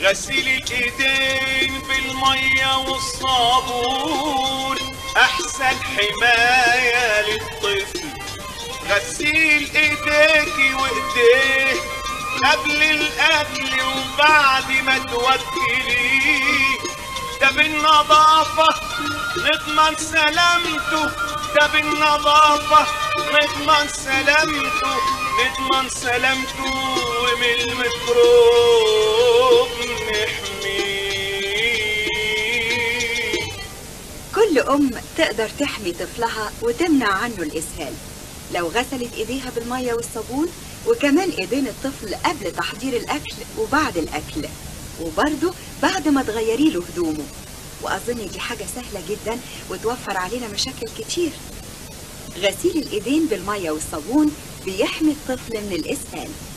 غسيل الايدين بالمية والصابون احسن حماية للطفل غسيل ايديكي وايديه قبل الاكل وبعد ما توكليه ده بالنظافة نضمن سلامته ده بالنظافة نضمن سلامته نضمن سلامته ومن الميكروب نحميه كل أم تقدر تحمي طفلها وتمنع عنه الإسهال لو غسلت إيديها بالمية والصابون وكمان إيدين الطفل قبل تحضير الأكل وبعد الأكل وبرضه بعد ما تغيري له هدومه وأظن دي حاجة سهلة جدا وتوفر علينا مشاكل كتير غسيل الإيدين بالمية والصابون بيحمي الطفل من الإسهال